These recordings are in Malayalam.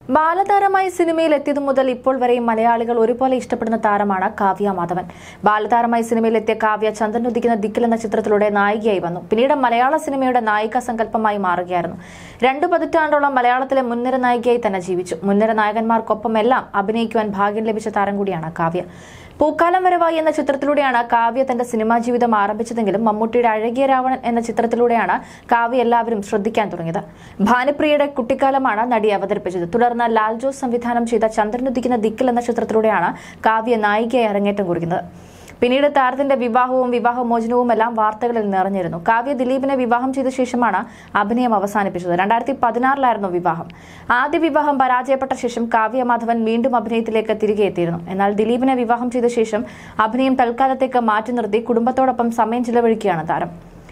ബാലതാരമായി സിനിമയിൽ എത്തിയതു മുതൽ ഇപ്പോൾ വരെയും മലയാളികൾ ഒരുപോലെ ഇഷ്ടപ്പെടുന്ന താരമാണ് കാവ്യ മാധവൻ ബാലതാരമായി സിനിമയിൽ എത്തിയ കാവ്യ ചന്ദ്രൻ ഉദിക്കുന്ന ദിക്കിൽ എന്ന ചിത്രത്തിലൂടെ നായികയായി വന്നു പിന്നീട് മലയാള സിനിമയുടെ നായിക സങ്കല്പമായി മാറുകയായിരുന്നു രണ്ടു പതിറ്റാണ്ടോളം മലയാളത്തിലെ മുൻനിര നായികയായി തന്നെ ജീവിച്ചു മുൻനിര നായകന്മാർക്കൊപ്പമെല്ലാം അഭിനയിക്കുവാൻ ഭാഗ്യം ലഭിച്ച താരം കൂടിയാണ് കാവ്യ പൂക്കാലം വരവായി എന്ന ചിത്രത്തിലൂടെയാണ് കാവ്യ തന്റെ സിനിമാ ജീവിതം ആരംഭിച്ചതെങ്കിലും മമ്മൂട്ടിയുടെ അഴകിയ രാവണൻ എന്ന ചിത്രത്തിലൂടെയാണ് കാവ്യ എല്ലാവരും ശ്രദ്ധിക്കാൻ തുടങ്ങിയത് ഭാനുപ്രിയയുടെ കുട്ടിക്കാലമാണ് നടി അവതരിപ്പിച്ചത് തുടർന്ന് ലാൽ ജോസ് സംവിധാനം ചെയ്ത ചന്ദ്രനുദിക്കുന്ന ദിക്കിൽ എന്ന ചിത്രത്തിലൂടെയാണ് കാവ്യ നായികയായി അരങ്ങേറ്റം കുറിക്കുന്നത് പിന്നീട് താരത്തിന്റെ വിവാഹവും വിവാഹമോചനവും എല്ലാം വാർത്തകളിൽ നിറഞ്ഞിരുന്നു കാവ്യ ദിലീപിനെ വിവാഹം ചെയ്ത ശേഷമാണ് അഭിനയം അവസാനിപ്പിച്ചത് രണ്ടായിരത്തി പതിനാറിലായിരുന്നു വിവാഹം ആദ്യ വിവാഹം പരാജയപ്പെട്ട ശേഷം കാവ്യ മാധവൻ വീണ്ടും അഭിനയത്തിലേക്ക് തിരികെ എത്തിയിരുന്നു എന്നാൽ ദിലീപിനെ വിവാഹം ചെയ്ത ശേഷം അഭിനയം തൽക്കാലത്തേക്ക് മാറ്റി നിർത്തി കുടുംബത്തോടൊപ്പം സമയം ചിലവഴിക്കുകയാണ് താരം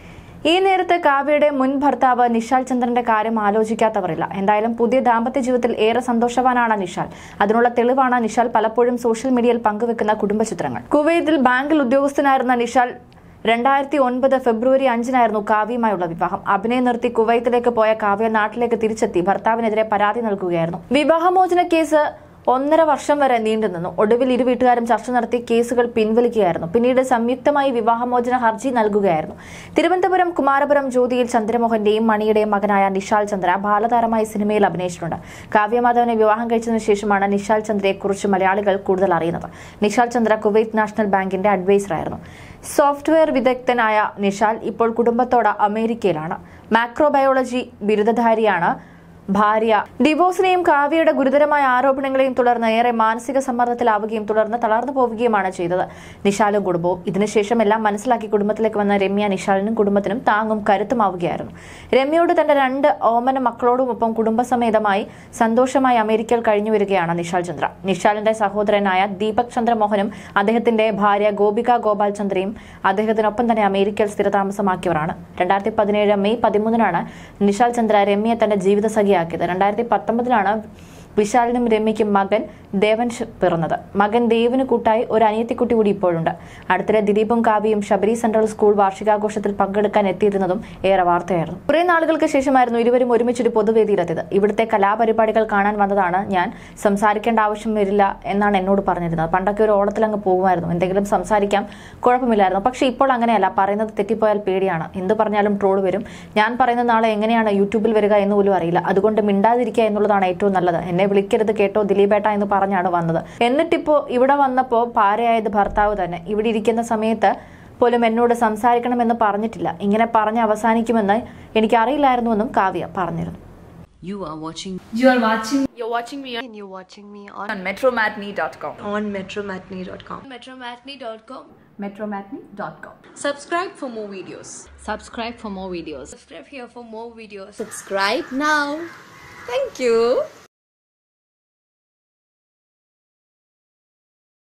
ഈ നേരത്ത് കാവ്യയുടെ മുൻ ഭർത്താവ് നിഷാൽ ചന്ദ്രന്റെ കാര്യം ആലോചിക്കാത്തവരില്ല എന്തായാലും പുതിയ ദാമ്പത്യ ജീവിതത്തിൽ ഏറെ സന്തോഷവാനാണ് നിഷാൽ അതിനുള്ള തെളിവാണ് നിഷാൽ പലപ്പോഴും സോഷ്യൽ മീഡിയയിൽ പങ്കുവെക്കുന്ന കുടുംബചിത്രങ്ങൾ കുവൈത്തിൽ ബാങ്കിൽ ഉദ്യോഗസ്ഥനായിരുന്ന നിഷാൽ രണ്ടായിരത്തി ഒൻപത് ഫെബ്രുവരി അഞ്ചിനായിരുന്നു കാവ്യയുമായുള്ള വിവാഹം അഭിനയം നിർത്തി കുവൈത്തിലേക്ക് പോയ കാവ്യ നാട്ടിലേക്ക് തിരിച്ചെത്തി ഭർത്താവിനെതിരെ പരാതി നൽകുകയായിരുന്നു വിവാഹമോചന കേസ് ഒന്നര വർഷം വരെ നീണ്ടുനിന്നു ഒടുവിൽ ഇരു വീട്ടുകാരും ചർച്ച നടത്തി കേസുകൾ പിൻവലിക്കുകയായിരുന്നു പിന്നീട് സംയുക്തമായി വിവാഹമോചന ഹർജി നൽകുകയായിരുന്നു തിരുവനന്തപുരം കുമാരപുരം ജ്യോതിയിൽ ചന്ദ്രമോഹന്റെയും മണിയുടെയും മകനായ നിഷാൽ ചന്ദ്ര ബാലതാരമായി സിനിമയിൽ അഭിനയിച്ചിട്ടുണ്ട് കാവ്യമാധവനെ വിവാഹം കഴിച്ചതിനു ശേഷമാണ് നിഷാൽ ചന്ദ്രയെക്കുറിച്ച് മലയാളികൾ കൂടുതൽ അറിയുന്നത് നിഷാൽ ചന്ദ്ര കുവൈറ്റ് നാഷണൽ ബാങ്കിന്റെ അഡ്വൈസറായിരുന്നു സോഫ്റ്റ്വെയർ വിദഗ്ധനായ നിഷാൽ ഇപ്പോൾ കുടുംബത്തോട് അമേരിക്കയിലാണ് മാക്രോബയോളജി ബിരുദധാരിയാണ് ഭാര്യ ഡിവോഴ്സിനെയും കാവ്യയുടെ ഗുരുതരമായ ആരോപണങ്ങളെയും തുടർന്ന് ഏറെ മാനസിക സമ്മർദ്ദത്തിലാവുകയും തുടർന്ന് തളർന്നു പോവുകയുമാണ് ചെയ്തത് നിഷാലും കുടുംബവും ഇതിനുശേഷം എല്ലാം മനസ്സിലാക്കി കുടുംബത്തിലേക്ക് വന്ന രമ്യ നിഷാലിനും കുടുംബത്തിനും താങ്ങും കരുത്തുമാവുകയായിരുന്നു രമ്യയോട് തന്റെ രണ്ട് ഓമന മക്കളോടുമൊപ്പം കുടുംബസമേതമായി സന്തോഷമായി അമേരിക്കയിൽ കഴിഞ്ഞു വരികയാണ് നിഷാൽ ചന്ദ്ര നിഷാലിന്റെ സഹോദരനായ ദീപക് ചന്ദ്രമോഹനും അദ്ദേഹത്തിന്റെ ഭാര്യ ഗോപിക ഗോപാൽ ചന്ദ്രയും അദ്ദേഹത്തിനൊപ്പം തന്നെ അമേരിക്കയിൽ സ്ഥിരതാമസമാക്കിയവരാണ് രണ്ടായിരത്തി പതിനേഴ് മെയ് പതിമൂന്നിനാണ് നിഷാൽ ചന്ദ്ര രമ്യയെ തന്റെ ജീവിത സഖിയാക്കിയത് രണ്ടായിരത്തി പത്തൊമ്പതിലാണ് വിശാലിനും രമ്യയ്ക്കും മകൻ ദേവൻ ശ് പിറന്നത് മകൻ ദേവിന് കൂട്ടായി ഒരു അനിയത്തിക്കുട്ടി കൂടി ഇപ്പോഴുണ്ട് അടുത്തിടെ ദിലീപും കാവ്യയും ശബരി സെൻട്രൽ സ്കൂൾ വാർഷികാഘോഷത്തിൽ പങ്കെടുക്കാൻ എത്തിയിരുന്നതും ഏറെ വാർത്തയായിരുന്നു കുറെ നാളുകൾക്ക് ശേഷമായിരുന്നു ഇരുവരും ഒരുമിച്ചൊരു പൊതുവേദിയിലെത്തിയത് ഇവിടുത്തെ കലാപരിപാടികൾ കാണാൻ വന്നതാണ് ഞാൻ സംസാരിക്കേണ്ട ആവശ്യം വരില്ല എന്നാണ് എന്നോട് പറഞ്ഞിരുന്നത് പണ്ടൊക്കെ ഒരു ഓളത്തിൽ അങ്ങ് പോകുമായിരുന്നു എന്തെങ്കിലും സംസാരിക്കാം കുഴപ്പമില്ലായിരുന്നു പക്ഷേ ഇപ്പോൾ അങ്ങനെയല്ല പറയുന്നത് തെറ്റിപ്പോയാൽ പേടിയാണ് എന്ത് പറഞ്ഞാലും ട്രോൾ വരും ഞാൻ പറയുന്ന നാളെ എങ്ങനെയാണ് യൂട്യൂബിൽ വരിക എന്ന് പോലും അറിയില്ല അതുകൊണ്ട് മിണ്ടാതിരിക്കുക എന്നുള്ളതാണ് ഏറ്റവും നല്ലത് എന്നെ വിളിക്കരുത് കേട്ടോ ദിലീപേട്ട എന്ന് പറഞ്ഞാണ് വന്നത് എന്നിട്ടിപ്പോ ഇവിടെ വന്നപ്പോ പാരയായത് ഭർത്താവ് തന്നെ ഇവിടെ ഇരിക്കുന്ന സമയത്ത് പോലും എന്നോട് സംസാരിക്കണമെന്ന് പറഞ്ഞിട്ടില്ല ഇങ്ങനെ പറഞ്ഞ് അവസാനിക്കുമെന്ന് എനിക്കറിയില്ലായിരുന്നുവെന്നും കാവ്യ പറഞ്ഞിരുന്നു You are watching You are watching You're watching me on, and you're watching me on, on metromatney.com. on metromatney.com. metromatney.com. metromatney.com. Subscribe for more videos. subscribe for more videos. Subscribe here for more videos. Subscribe now. Thank you.